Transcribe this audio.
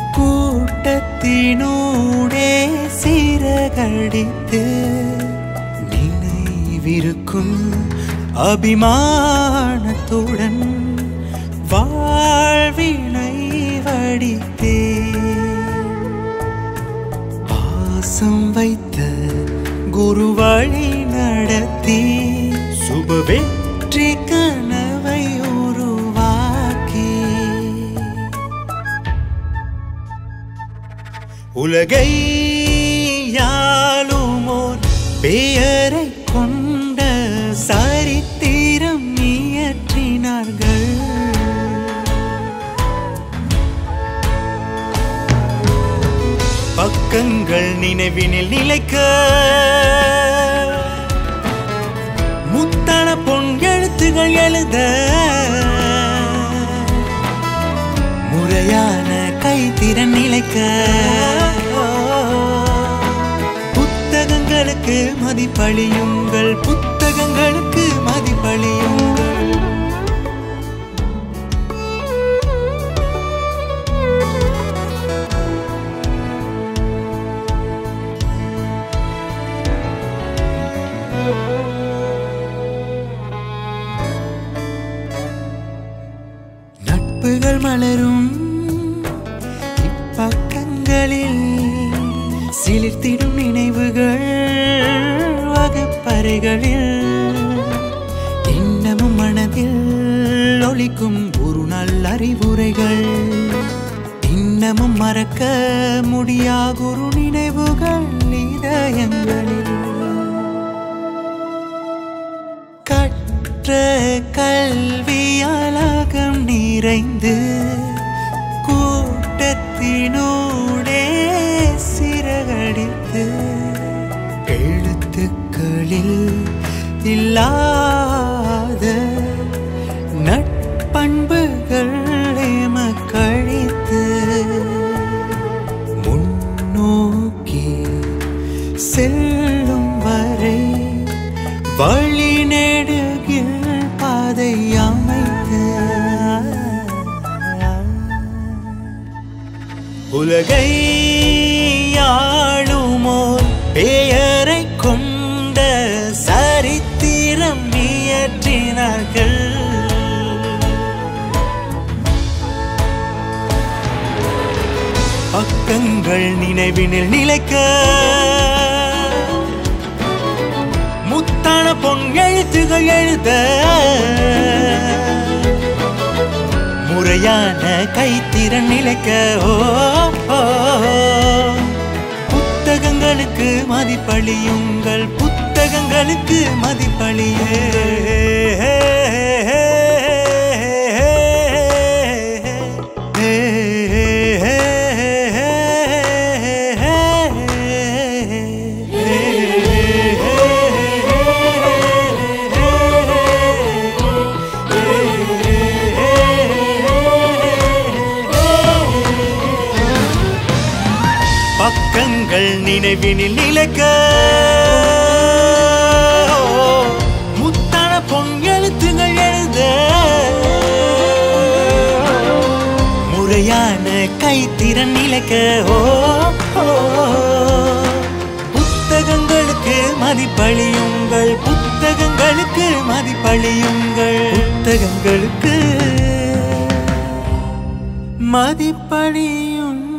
கூட்டத்தினூடே சிறகடித்து நினைவிருக்கும் அபிமானத்துடன் வாழ்வினை வடித்தே பாசம் வைத்த குரு வழி நடத்தி சுப வெற்றி கனவை உருவாக்கி உலகை யாழுமோர் பெயரை கொண்ட சரித்திரம் இயற்றினார்கள் பக்கங்கள் நினைவினில் நிலைக்க முத்தள பொன் எழுத்துகள் எழுத முறையான கைத்திறன் நிலைக்க புத்தகங்களுக்கு மதிப்பளியுங்கள் புத்தகங்களுக்கு மதிப்பளியுங்கள் நட்புகள் மலரும் இப்பக்கங்களில் சிலிர்த்திடும் நினைவுகள் வகுப்பறைகளில் இன்னமும் மனதில் ஒலிக்கும் ஒரு நல்ல அறிவுரைகள் இன்னமும் மறக்க முடியா குரு நினைவுகள் இதயங்களில் கற்ற கல்வியாலகம் நிறைந்து கூட்டத்தினூடே சிறகடித்து எழுத்துக்களில் இல்லாத நட்பண்புகள் எமக்கழித்து முன்னோக்கி செல்லும் வரை வழி நெடுகில் பாதை அமைத்து உலகை ஆளுமோர் பெயரை கொண்ட சரித்திரம் இயற்றினார்கள் பக்கங்கள் நினைவினில் நிலைக்க முத்தான பொன் எழுத்துகள் எழுத முறையான கைத்திறன் நிலைக்க ஓ ஓ. புத்தகங்களுக்கு மதிப்பளியுங்கள் புத்தகங்களுக்கு மதிப்பளியே பக்கங்கள் நினைவினில் நிலைக்க முத்தான பொன் எழுத்துகள் எழுத முறையான கைத்திறன் நிலைக்க ஓ ஓ. புத்தகங்களுக்கு மதிப்பளியுங்கள் புத்தகங்களுக்கு மதிப்பளியுங்கள் புத்தகங்களுக்கு மதிப்பளியுங்கள்